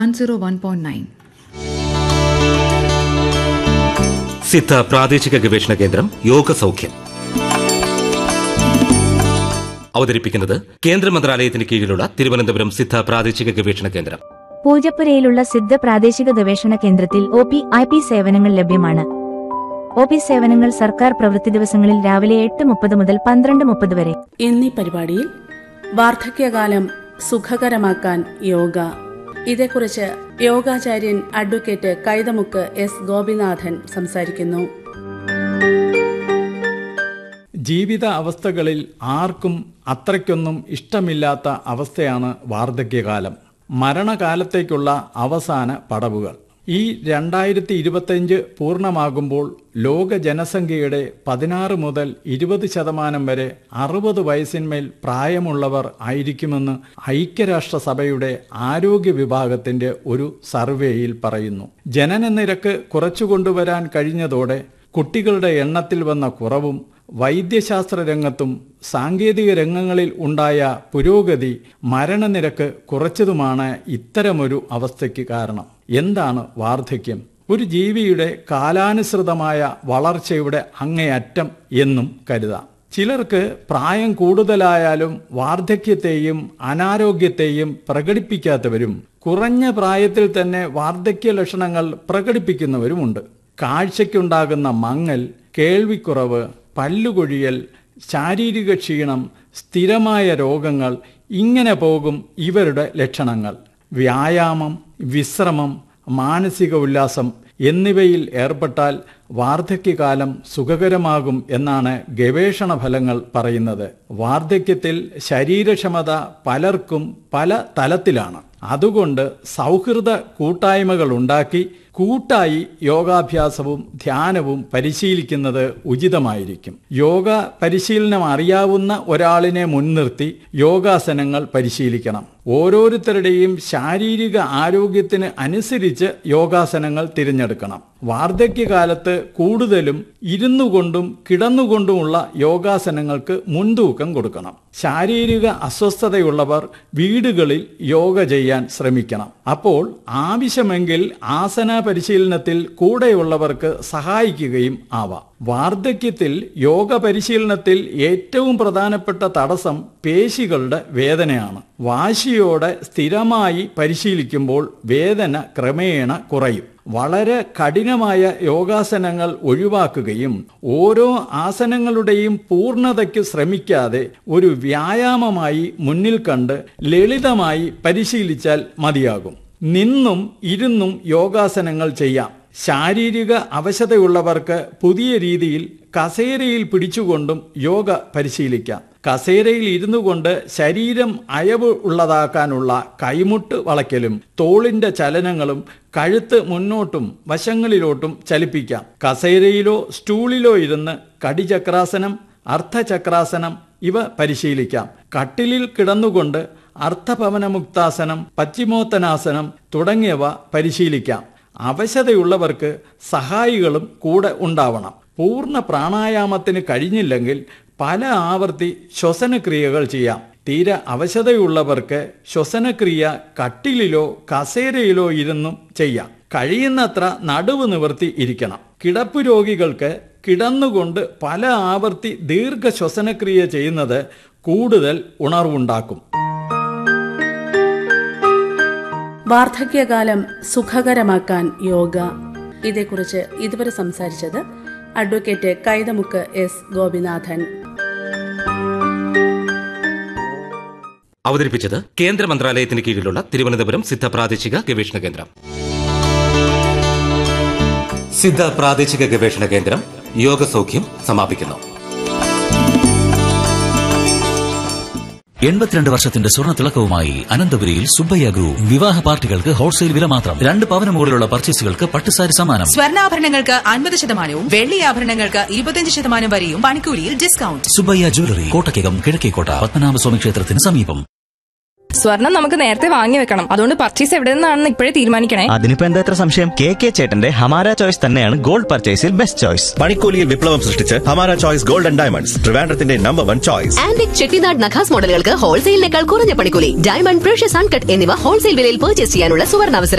101.9. സിദ്ധ പ്രാദേശിക ഗവേഷണ കേന്ദ്രം യോഗ സൗഖ്യം അവതരിപ്പിക്കുന്നത് കേന്ദ്ര മന്ത്രാലയത്തിന് കീഴിലുള്ള തിരുവനന്തപുരം സിദ്ധ പ്രാദേശിക ഗവേഷണ കേന്ദ്രം പൂജപ്പുരയിലുള്ള സിദ്ധ പ്രാദേശിക ഗവേഷണ കേന്ദ്രത്തിൽ ഒ പി ഐ പി സേവനങ്ങൾ ലഭ്യമാണ് ഒ പി സേവനങ്ങൾ സർക്കാർ പ്രവൃത്തി ദിവസങ്ങളിൽ രാവിലെ എട്ട് മുപ്പത് മുതൽ പന്ത്രണ്ട് മുപ്പത് വരെ എന്നീ പരിപാടിയിൽ വാർദ്ധക്യകാലം സുഖകരമാക്കാൻ യോഗ ഇതേക്കുറിച്ച് യോഗാചാര്യൻ അഡ്വക്കേറ്റ് കൈതമുക്ക് എസ് ഗോപിനാഥൻ സംസാരിക്കുന്നു ജീവിത അവസ്ഥകളിൽ ആർക്കും അത്രയ്ക്കൊന്നും ഇഷ്ടമില്ലാത്ത അവസ്ഥയാണ് വാർദ്ധക്യകാലം മരണകാലത്തേക്കുള്ള അവസാന പടവുകൾ ഈ രണ്ടായിരത്തി ഇരുപത്തഞ്ച് പൂർണ്ണമാകുമ്പോൾ ലോക ജനസംഖ്യയുടെ പതിനാറ് മുതൽ ഇരുപത് ശതമാനം വരെ അറുപത് വയസ്സിന്മേൽ പ്രായമുള്ളവർ ആയിരിക്കുമെന്ന് ഐക്യരാഷ്ട്രസഭയുടെ ആരോഗ്യ വിഭാഗത്തിന്റെ ഒരു സർവേയിൽ പറയുന്നു ജനനനിരക്ക് കുറച്ചുകൊണ്ടുവരാൻ കഴിഞ്ഞതോടെ കുട്ടികളുടെ എണ്ണത്തിൽ വന്ന കുറവും വൈദ്യശാസ്ത്ര രംഗത്തും സാങ്കേതിക രംഗങ്ങളിൽ ഉണ്ടായ പുരോഗതി മരണനിരക്ക് കുറച്ചതുമാണ് ഇത്തരമൊരു അവസ്ഥയ്ക്ക് കാരണം എന്താണ് വാർദ്ധക്യം ഒരു ജീവിയുടെ കാലാനുസൃതമായ വളർച്ചയുടെ അങ്ങേയറ്റം എന്നും കരുതാം ചിലർക്ക് പ്രായം കൂടുതലായാലും വാർദ്ധക്യത്തെയും അനാരോഗ്യത്തെയും പ്രകടിപ്പിക്കാത്തവരും കുറഞ്ഞ പ്രായത്തിൽ തന്നെ വാർദ്ധക്യ ലക്ഷണങ്ങൾ പ്രകടിപ്പിക്കുന്നവരുമുണ്ട് കാഴ്ചയ്ക്കുണ്ടാകുന്ന മങ്ങൽ കേൾവിക്കുറവ് പല്ലുകൊഴിയൽ ശാരീരിക ക്ഷീണം സ്ഥിരമായ രോഗങ്ങൾ ഇങ്ങനെ പോകും ഇവരുടെ ലക്ഷണങ്ങൾ വ്യായാമം വിശ്രമം മാനസിക ഉല്ലാസം എന്നിവയിൽ ഏർപ്പെട്ടാൽ വാർദ്ധക്യകാലം സുഖകരമാകും എന്നാണ് ഗവേഷണ ഫലങ്ങൾ പറയുന്നത് വാർദ്ധക്യത്തിൽ ശരീരക്ഷമത പലർക്കും പല തലത്തിലാണ് അതുകൊണ്ട് സൗഹൃദ കൂട്ടായ്മകൾ ഉണ്ടാക്കി കൂട്ടായി യോഗാഭ്യാസവും ധ്യാനവും പരിശീലിക്കുന്നത് ഉചിതമായിരിക്കും യോഗ പരിശീലനം അറിയാവുന്ന ഒരാളിനെ മുൻനിർത്തി യോഗാസനങ്ങൾ പരിശീലിക്കണം ഓരോരുത്തരുടെയും ശാരീരിക ആരോഗ്യത്തിന് അനുസരിച്ച് യോഗാസനങ്ങൾ തിരഞ്ഞെടുക്കണം വാർദ്ധക്യകാലത്ത് കൂടുതലും ഇരുന്നു കൊണ്ടും കിടന്നുകൊണ്ടുമുള്ള യോഗാസനങ്ങൾക്ക് മുൻതൂക്കം കൊടുക്കണം ശാരീരിക അസ്വസ്ഥതയുള്ളവർ വീടുകളിൽ യോഗ ചെയ്യാൻ ശ്രമിക്കണം അപ്പോൾ ആവശ്യമെങ്കിൽ ആസന പരിശീലനത്തിൽ കൂടെയുള്ളവർക്ക് സഹായിക്കുകയും ആവാം വാർദ്ധക്യത്തിൽ യോഗ പരിശീലനത്തിൽ ഏറ്റവും പ്രധാനപ്പെട്ട തടസ്സം പേശികളുടെ വേദനയാണ് വാശിയോടെ സ്ഥിരമായി പരിശീലിക്കുമ്പോൾ വേദന ക്രമേണ കുറയും വളരെ കഠിനമായ യോഗാസനങ്ങൾ ഒഴിവാക്കുകയും ഓരോ ആസനങ്ങളുടെയും പൂർണ്ണതയ്ക്ക് ശ്രമിക്കാതെ ഒരു വ്യായാമമായി മുന്നിൽ കണ്ട് ലളിതമായി പരിശീലിച്ചാൽ മതിയാകും നിന്നും ഇരുന്നും യോഗാസനങ്ങൾ ചെയ്യാം ശാരീരിക അവശതയുള്ളവർക്ക് പുതിയ രീതിയിൽ കസേരയിൽ പിടിച്ചുകൊണ്ടും യോഗ പരിശീലിക്കാം കസേരയിൽ ഇരുന്നു കൊണ്ട് ശരീരം അയവ് ഉള്ളതാക്കാനുള്ള കൈമുട്ട് വളയ്ക്കലും തോളിന്റെ ചലനങ്ങളും കഴുത്ത് മുന്നോട്ടും വശങ്ങളിലോട്ടും ചലിപ്പിക്കാം കസേരയിലോ സ്റ്റൂളിലോ ഇരുന്ന് കടിചക്രാസനം അർദ്ധചക്രാസനം ഇവ പരിശീലിക്കാം കട്ടിലിൽ കിടന്നുകൊണ്ട് അർത്ഥഭവനമുക്താസനം പശ്ചിമോത്തനാസനം തുടങ്ങിയവ പരിശീലിക്കാം അവശതയുള്ളവർക്ക് സഹായികളും കൂടെ ഉണ്ടാവണം പൂർണ്ണ പ്രാണായാമത്തിന് കഴിഞ്ഞില്ലെങ്കിൽ പല ആവർത്തി ശ്വസനക്രിയകൾ ചെയ്യാം തീരെ അവശതയുള്ളവർക്ക് ശ്വസനക്രിയ കട്ടിലിലോ കസേരയിലോ ഇരുന്നും ചെയ്യാം കഴിയുന്നത്ര നടുവ് നിവർത്തി ഇരിക്കണം കിടപ്പ് രോഗികൾക്ക് കിടന്നുകൊണ്ട് പല ആവർത്തി ദീർഘ ശ്വസനക്രിയ ചെയ്യുന്നത് കൂടുതൽ ഉണർവുണ്ടാക്കും വാർദ്ധക്യകാലം സുഖകരമാക്കാൻ യോഗ ഇതേക്കുറിച്ച് ഇതുവരെ സംസാരിച്ചത് അഡ്വക്കേറ്റ് കൈതമുക്ക് എസ് ഗോപിനാഥൻ അവതരിപ്പിച്ചത് കേന്ദ്ര മന്ത്രാലയത്തിന് കീഴിലുള്ള തിരുവനന്തപുരം സിദ്ധ പ്രാദേശിക ഗവേഷണ കേന്ദ്രം സിദ്ധ പ്രാദേശിക ഗവേഷണ കേന്ദ്രം യോഗ സൗഖ്യം സമാപിക്കുന്നു എൺപത്തിരണ്ട് വർഷത്തിന്റെ സ്വർണ്ണ തിളക്കവുമായി അനന്തപുരിയിൽ സുബ്ബയ്യ ഗ്രൂപ്പ് വിവാഹ പാർട്ടികൾക്ക് ഹോൾസെയിൽ വില മാത്രം രണ്ട് പവന് മുകളിലുള്ള പർച്ചേസുകൾക്ക് പട്ടുസാരി സമ്മാനം സ്വർണ്ണാഭരണങ്ങൾക്ക് അൻപത് ശതമാനവും വെള്ളി ആഭരണങ്ങൾക്ക് ഇരുപത്തിയഞ്ച് ശതമാനം വരെയും പണിക്കൂലിയിൽ ഡിസ്കൗണ്ട് സുബ്ബയ്യ ജ്വല്ലറി കോട്ടയ്ക്കകം കിഴക്കേക്കോട്ട പത്മനാഭസ്വാമി ക്ഷേത്രത്തിന് സമീപം സ്വർണം നമുക്ക് നേരത്തെ വാങ്ങി വെക്കണം അതുകൊണ്ട് പർച്ചേസ് എവിടെ നിന്നാണെന്ന് ഇപ്പോഴേ തീരുമാനിക്കണേ അതിനിപ്പോ എന്താ ഇത്ര സംശയം കെ കെ ചേട്ടന്റെ ഹമാര ചോയ്സ് തന്നെയാണ് ഗോൾഡ് പർച്ചേസിൽ ബെസ്റ്റ് ചോയ്സ് പണിക്കൂലിയിൽ വിപ്ലവം സൃഷ്ടിച്ച് Hamara choice gold and diamonds ട്രിവാൻഡ്രത്തിന്റെ number one choice antique Chettinad നഖാസ് മോഡലുകൾക്ക് ഹോൾസെയിലിനേക്കാൾ കുറഞ്ഞ പണിക്കൂലി ഡയമണ്ട് പ്രഷ്യസ് അൺകട്ട് എന്നിവ ഹോൾസെയിൽ വിലയിൽ പർച്ചേസ് ചെയ്യാനുള്ള സുവർണാവസരം